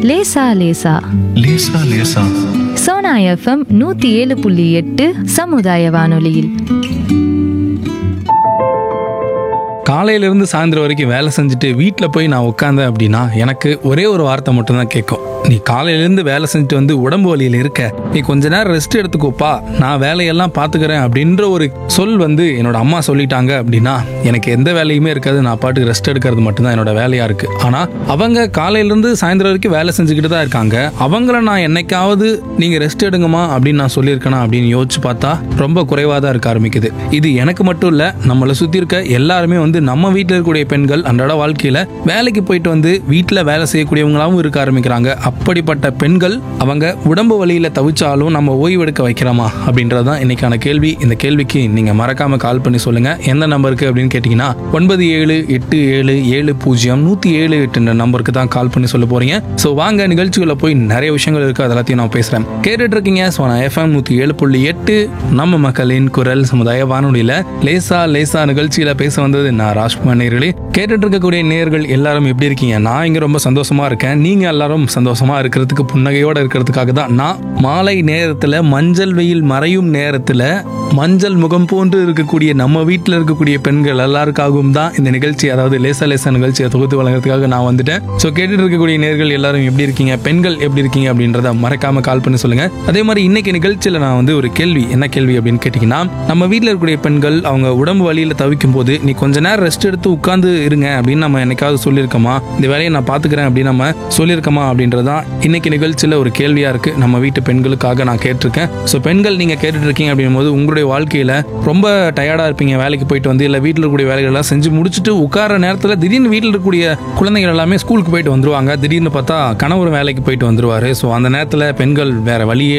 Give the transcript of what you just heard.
லேசா லேசா லேசா லேசா சோனா எஃப்எம் நூத்தி ஏழு புள்ளி எட்டு சமுதாய வானொலியில் காலையிலேருந்து சாயந்தரம் வரைக்கும் வேலை செஞ்சுட்டு வீட்டில் போய் நான் உட்காந்தேன் அப்படின்னா எனக்கு ஒரே ஒரு வார்த்தை மட்டும்தான் கேட்கும் நீ காலையிலேருந்து வேலை செஞ்சுட்டு வந்து உடம்பு வலியில் இருக்க நீ கொஞ்ச நேரம் ரெஸ்ட் எடுத்துக்கோப்பா நான் வேலையெல்லாம் பார்த்துக்கிறேன் அப்படின்ற ஒரு சொல் வந்து என்னோட அம்மா சொல்லிட்டாங்க அப்படின்னா எனக்கு எந்த வேலையுமே இருக்காது நான் பாட்டுக்கு ரெஸ்ட் எடுக்கிறது மட்டும்தான் என்னோட வேலையாக இருக்குது ஆனால் அவங்க காலையிலேருந்து சாயந்தரம் வரைக்கும் வேலை செஞ்சுக்கிட்டு தான் இருக்காங்க அவங்கள நான் என்னைக்காவது நீங்கள் ரெஸ்ட் எடுங்கம்மா அப்படின்னு நான் சொல்லியிருக்கேனா அப்படின்னு யோசிச்சு பார்த்தா ரொம்ப குறைவாக தான் இருக்க ஆரம்பிக்குது இது எனக்கு மட்டும் இல்லை நம்மளை சுற்றி இருக்க எல்லாருமே வந்து நம்ம வீட்டில் இருக்கக்கூடிய பெண்கள் அன்றாட வாழ்க்கையில் வேலைக்கு போயிட்டு வந்து வீட்டில் வேலை செய்யக்கூடியவங்களாவும் இருக்க ஆரம்பிக்கிறாங்க அப்படிப்பட்ட பெண்கள் அவங்க உடம்பு வலியில் தவிச்சாலும் நம்ம ஓய்வெடுக்க வைக்கிறோமா அப்படின்றது தான் இன்னைக்கான கேள்வி இந்த கேள்விக்கு நீங்கள் மறக்காம கால் பண்ணி சொல்லுங்க எந்த நம்பருக்கு அப்படின்னு கேட்டிங்கன்னா ஒன்பது ஏழு எட்டு ஏழு ஏழு பூஜ்ஜியம் நூற்றி ஏழு எட்டுன்ற நம்பருக்கு தான் கால் பண்ணி சொல்ல போறீங்க ஸோ வாங்க நிகழ்ச்சிகளை போய் நிறைய விஷயங்கள் இருக்கு அது எல்லாத்தையும் நான் பேசுகிறேன் கேட்டுட்டு இருக்கீங்க ஸோ நான் எஃப்எம் நூற்றி ஏழு புள்ளி எட்டு நம்ம மக்களின் குரல் சமுதாய வானொலியில் லேசா லேசா நிகழ்ச்சியில் பேச வந்தது நான் ராஜ்குமார் நேர்களே கேட்டுட்டு இருக்கக்கூடிய நேர்கள் எல்லாரும் எப்படி இருக்கீங்க நான் இங்கே ரொம்ப சந்தோஷமா இருக்கேன் நீங்க எல்லாரும் சந்தோஷமா இருக்கிறதுக்கு புன்னகையோட இருக்கிறதுக்காக தான் நான் மாலை நேரத்தில் மஞ்சள் வெயில் மறையும் நேரத்தில் மஞ்சள் முகம் போன்று இருக்கக்கூடிய நம்ம வீட்டில் இருக்கக்கூடிய பெண்கள் எல்லாருக்காகவும் தான் இந்த நிகழ்ச்சி அதாவது லேசா லேசா நிகழ்ச்சியை தொகுத்து வழங்குறதுக்காக நான் வந்துட்டேன் ஸோ கேட்டுட்டு இருக்கக்கூடிய நேர்கள் எல்லாரும் எப்படி இருக்கீங்க பெண்கள் எப்படி இருக்கீங்க அப்படின்றத மறக்காம கால் பண்ணி சொல்லுங்க அதே மாதிரி இன்னைக்கு நிகழ்ச்சியில் நான் வந்து ஒரு கேள்வி என்ன கேள்வி அப்படின்னு கேட்டிங்கன்னா நம்ம வீட்டில் இருக்கக்கூடிய பெண்கள் அவங்க உடம்பு வலியில் தவிக்கும் போது நீ கொஞ்ச நேரம் ரெஸ்ட் எடுத்து உட்கார்ந்து இருங்க அப்படின்னு நம்ம என்னைக்காவது சொல்லியிருக்கோமா இந்த வேலையை நான் பார்த்துக்கிறேன் அப்படின்னு நம்ம சொல்லியிருக்கோமா அப்படின்றதான் இன்னைக்கு நிகழ்ச்சியில் ஒரு கேள்வியா இருக்கு நம்ம வீட்டு பெண்களுக்காக நான் கேட்டிருக்கேன் ஸோ பெண்கள் நீங்க கேட்டுட்டு இருக்கீங்க அப்படிங்கும்போது உங்களுடைய வாழ்க்கையில ரொம்ப டயர்டா இருப்பீங்க வேலைக்கு போயிட்டு வந்து இல்லை வீட்டில் இருக்கக்கூடிய வேலைகள் எல்லாம் செஞ்சு முடிச்சுட்டு உட்கார நேரத்தில் திடீர்னு வீட்டில் இருக்கக்கூடிய குழந்தைகள் எல்லாமே ஸ்கூலுக்கு போயிட்டு வந்துருவாங்க திடீர்னு பார்த்தா கணவர் வேலைக்கு போயிட்டு வந்துருவாரு ஸோ அந்த நேரத்தில் பெண்கள் வேற வழியே